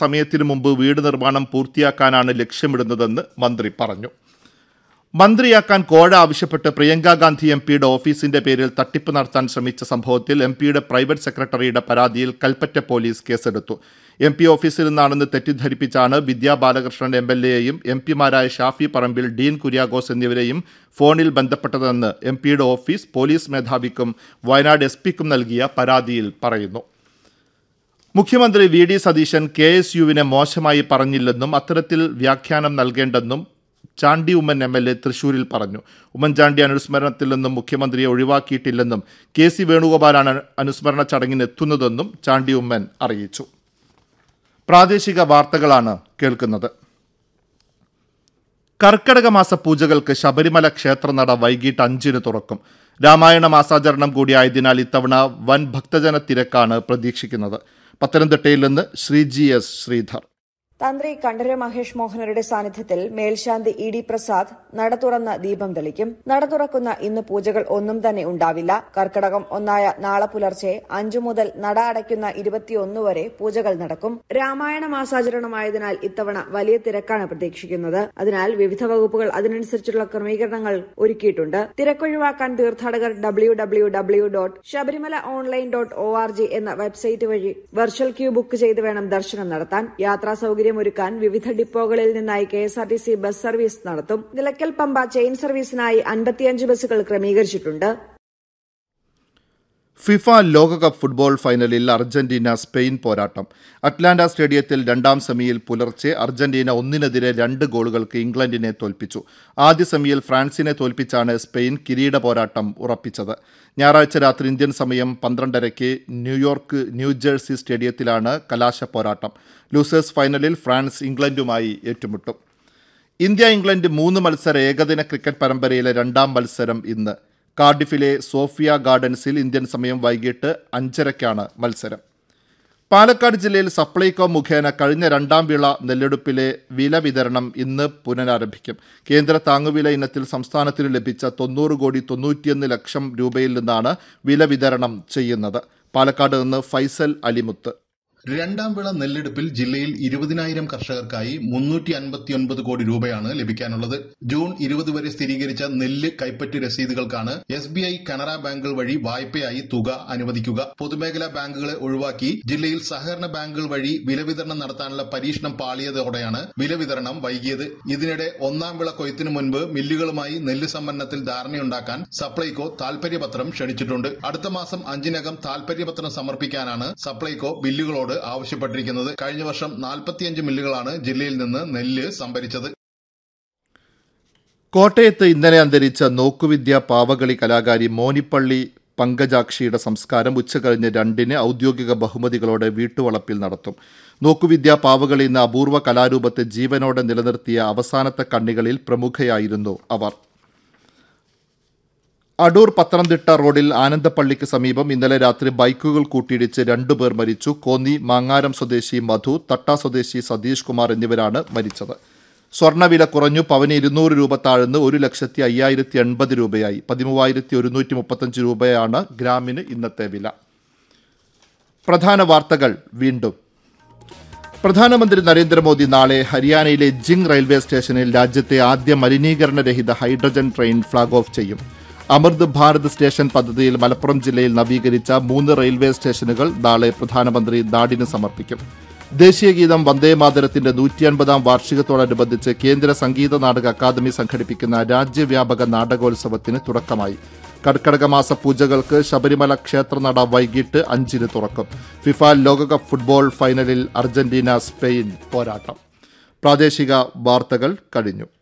സമയത്തിനു മുമ്പ് വീട് നിർമ്മാണം പൂർത്തിയാക്കാനാണ് ലക്ഷ്യമിടുന്നതെന്ന് മന്ത്രി പറഞ്ഞു മന്ത്രിയാക്കാൻ കോഴ ആവശ്യപ്പെട്ട് പ്രിയങ്ക ഗാന്ധി എം പിയുടെ ഓഫീസിന്റെ പേരിൽ തട്ടിപ്പ് നടത്താൻ ശ്രമിച്ച സംഭവത്തിൽ എം പിയുടെ പ്രൈവറ്റ് സെക്രട്ടറിയുടെ പരാതിയിൽ കൽപ്പറ്റ പോലീസ് കേസെടുത്തു എം പി ഓഫീസിൽ നിന്നാണെന്ന് തെറ്റിദ്ധരിപ്പിച്ചാണ് വിദ്യാ ബാലകൃഷ്ണൻ എം എൽ എയെയും എം പിമാരായ ഷാഫി പറമ്പിൽ ഡീൻ കുര്യാക്കോസ് എന്നിവരെയും ഫോണിൽ ബന്ധപ്പെട്ടതെന്ന് എം പിയുടെ ഓഫീസ് പോലീസ് മേധാവിക്കും വയനാട് എസ് പിക്കും നൽകിയ പരാതിയിൽ പറയുന്നു മുഖ്യമന്ത്രി V D Satheesan K S യുവിനെ മോശമായി പറഞ്ഞില്ലെന്നും അത്തരത്തിൽ വ്യാഖ്യാനം നൽകേണ്ടെന്നും Chandy Oommen M L A തൃശൂരിൽ പറഞ്ഞു ഉമ്മൻചാണ്ടി അനുസ്മരണത്തിൽ നിന്നും മുഖ്യമന്ത്രിയെ ഒഴിവാക്കിയിട്ടില്ലെന്നും കെ സി വേണുഗോപാലാണ് അനുസ്മരണ ചടങ്ങിന് എത്തുന്നതെന്നും ചാണ്ടി ഉമ്മൻ അറിയിച്ചു പ്രാദേശിക വാർത്തകളാണ് കേൾക്കുന്നത് കർക്കടക മാസ പൂജകൾക്ക് ശബരിമല ക്ഷേത്രനട വൈകിട്ട് അഞ്ചിന് തുറക്കും രാമായണ മാസാചരണം കൂടിയായതിനാൽ ഇത്തവണ വൻ ഭക്തജന തിരക്കാണ് പ്രതീക്ഷിക്കുന്നത് പത്തനംതിട്ടയിൽ നിന്ന് ശ്രീജി എസ് ശ്രീധർ തന്ത്രി കണ്ഠര മഹേഷ് മോഹനരുടെ സാന്നിധ്യത്തിൽ മേൽശാന്തി ഇ ഡി പ്രസാദ് നട തുറന്ന് ദീപം തെളിക്കും നട തുറക്കുന്ന ഇന്ന് പൂജകൾ ഒന്നും തന്നെ ഉണ്ടാവില്ല കർക്കടകം ഒന്നായ നാളെ പുലർച്ചെ അഞ്ചു മുതൽ നട അടയ്ക്കുന്ന ഇരുപത്തിയൊന്ന് വരെ പൂജകൾ നടക്കും രാമായണ മാസാചരണമായതിനാൽ ഇത്തവണ വലിയ തിരക്കാണ് പ്രതീക്ഷിക്കുന്നത് അതിനാൽ വിവിധ വകുപ്പുകൾ അതിനനുസരിച്ചുള്ള ക്രമീകരണങ്ങൾ ഒരുക്കിയിട്ടുണ്ട് തിരക്കൊഴിവാക്കാൻ തീർത്ഥാടകർ W W W dot Sabarimala online dot O R G എന്ന വെബ്സൈറ്റ് വഴി വെർച്വൽ ക്യൂ ബുക്ക് ചെയ്ത് വേണം ദർശനം നടത്താൻ യാത്രാ സൌകര്യം ഒരുക്കാൻ വിവിധ ഡിപ്പോകളിൽ നിന്നായി K S R T C bus service നടത്തും നിലയ്ക്കൽ പമ്പ ചെയിൻ സർവീസിനായി അൻപത്തിയഞ്ച് ബസ്സുകൾ ക്രമീകരിച്ചിട്ടുണ്ട് ഫിഫ ലോകകപ്പ് ഫുട്ബോൾ ഫൈനലിൽ അർജന്റീന സ്പെയിൻ പോരാട്ടം അറ്റ്ലാന്റ സ്റ്റേഡിയത്തിൽ രണ്ടാം സെമിയിൽ പുലർച്ചെ അർജന്റീന ഒന്നിനെതിരെ രണ്ട് ഗോളുകൾക്ക് ഇംഗ്ലണ്ടിനെ തോൽപ്പിച്ചു ആദ്യ സെമിയിൽ ഫ്രാൻസിനെ തോൽപ്പിച്ചാണ് സ്പെയിൻ കിരീട പോരാട്ടം ഉറപ്പിച്ചത് ഞായറാഴ്ച രാത്രി ഇന്ത്യൻ സമയം പന്ത്രണ്ടരയ്ക്ക് ന്യൂയോർക്ക് ന്യൂജേഴ്സി സ്റ്റേഡിയത്തിലാണ് കലാശ പോരാട്ടം ലൂസേഴ്സ് ഫൈനലിൽ ഫ്രാൻസ് ഇംഗ്ലണ്ടുമായി ഏറ്റുമുട്ടും ഇന്ത്യ ഇംഗ്ലണ്ട് മൂന്ന് മത്സര ഏകദിന ക്രിക്കറ്റ് പരമ്പരയിലെ രണ്ടാം മത്സരം ഇന്ന് കാർഡിഫിലെ സോഫിയ ഗാർഡൻസിൽ ഇന്ത്യൻ സമയം വൈകിട്ട് അഞ്ചരയ്ക്കാണ് മത്സരം പാലക്കാട് ജില്ലയിൽ സപ്ലൈകോ മുഖേന കഴിഞ്ഞ രണ്ടാം വിള നെല്ലെടുപ്പിലെ വില വിതരണം ഇന്ന് പുനരാരംഭിക്കും കേന്ദ്ര താങ്ങുവില ഇനത്തിൽ സംസ്ഥാനത്തിന് ലഭിച്ച തൊണ്ണൂറ് കോടി തൊണ്ണൂറ്റിയൊന്ന് ലക്ഷം രൂപയിൽ നിന്നാണ് വില വിതരണം ചെയ്യുന്നത് പാലക്കാട് നിന്ന് ഫൈസൽ അലിമുത്ത് രണ്ടാം വിള നെല്ലെടുപ്പിൽ ജില്ലയിൽ ഇരുപതിനായിരം കർഷകർക്കായി മുന്നൂറ്റി അൻപത്തിയൊൻപത് കോടി രൂപയാണ് ലഭിക്കാനുള്ളത് ജൂൺ ഇരുപത് വരെ സ്ഥിരീകരിച്ച നെല്ല് കൈപ്പറ്റ് രസീതുകൾക്കാണ് എസ് ബി ഐ കനറ ബാങ്കുകൾ വഴി വായ്പയായി തുക അനുവദിക്കുക പൊതുമേഖലാ ബാങ്കുകളെ ഒഴിവാക്കി ജില്ലയിൽ സഹകരണ ബാങ്കുകൾ വഴി വില വിതരണം നടത്താനുള്ള പരീക്ഷണം പാളിയതോടെയാണ് വില വിതരണം വൈകിയത് ഇതിനിടെ ഒന്നാം വിള കൊയ്ത്തിനു മുൻപ് മില്ലുകളുമായി നെല്ല് സംഭരണത്തിൽ ധാരണയുണ്ടാക്കാൻ സപ്ലൈകോ താൽപര്യപത്രം ക്ഷണിച്ചിട്ടുണ്ട് അടുത്ത മാസം അഞ്ചിനകം താൽപര്യപത്രം സമർപ്പിക്കാനാണ് സപ്ലൈകോ ബില്ലുകളോട് ആവശ്യപ്പെട്ടിരിക്കുന്നത് കഴിഞ്ഞ വർഷം നാൽപ്പത്തിയഞ്ച് മില്ലുകളാണ് ജില്ലയിൽ നിന്ന് നെല്ല് സംഭരിച്ചത് കോട്ടയത്ത് ഇന്നലെ അന്തരിച്ച നോക്കുവിദ്യ പാവകളി കലാകാരി മോനിപ്പള്ളി പങ്കജാക്ഷിയുടെ സംസ്കാരം ഉച്ചകഴിഞ്ഞ് രണ്ടിന് ഔദ്യോഗിക ബഹുമതികളോടെ വീട്ടുവളപ്പിൽ നടത്തും നോക്കുവിദ്യ പാവകളി എന്ന അപൂർവ കലാരൂപത്തെ ജീവനോടെ നിലനിർത്തിയ അവസാനത്തെ കണ്ണികളിൽ പ്രമുഖയായിരുന്നു അവർ അടൂർ പത്തനംതിട്ട റോഡിൽ ആനന്ദപ്പള്ളിക്ക് സമീപം ഇന്നലെ രാത്രി ബൈക്കുകൾ കൂട്ടിയിടിച്ച് രണ്ടുപേർ മരിച്ചു കോന്നി മാങ്ങാരം സ്വദേശി മധു തട്ട സ്വദേശി സതീഷ് കുമാർ എന്നിവരാണ് മരിച്ചത് സ്വർണ്ണവില കുറഞ്ഞു പവന് ഇരുന്നൂറ് രൂപ താഴ്ന്ന് ഒരു ലക്ഷത്തി അയ്യായിരത്തി എൺപത് രൂപയായി പതിമൂവായിരത്തി ഒരുന്നൂറ്റി മുപ്പത്തഞ്ച് രൂപയാണ് ഗ്രാമിന് ഇന്നത്തെ വില പ്രധാന വാർത്തകൾ വീണ്ടും പ്രധാനമന്ത്രി നരേന്ദ്രമോദി നാളെ ഹരിയാനയിലെ ജിങ് റെയിൽവേ സ്റ്റേഷനിൽ രാജ്യത്തെ ആദ്യ മലിനീകരണരഹിത ഹൈഡ്രജൻ ട്രെയിൻ ഫ്ളാഗ് ഓഫ് ചെയ്യും അമൃത് ഭാരത് സ്റ്റേഷൻ പദ്ധതിയിൽ മലപ്പുറം ജില്ലയിൽ നവീകരിച്ച മൂന്ന് റെയിൽവേ സ്റ്റേഷനുകൾ നാളെ പ്രധാനമന്ത്രി നാടിന് സമർപ്പിക്കും ദേശീയഗീതം വന്ദേമാതരത്തിന്റെ നൂറ്റി അൻപതാം വാർഷികത്തോടനുബന്ധിച്ച് കേന്ദ്ര സംഗീത നാടക അക്കാദമി സംഘടിപ്പിക്കുന്ന രാജ്യവ്യാപക നാടകോത്സവത്തിന് തുടക്കമായി കർക്കടക മാസ പൂജകൾക്ക് ശബരിമല ക്ഷേത്രനട വൈകിട്ട് അഞ്ചിന് തുറക്കും ഫിഫ ലോകകപ്പ് ഫുട്ബോൾ ഫൈനലിൽ അർജന്റീന സ്പെയിൻ പോരാട്ടം പ്രാദേശിക വാർത്തകൾ കഴിഞ്ഞു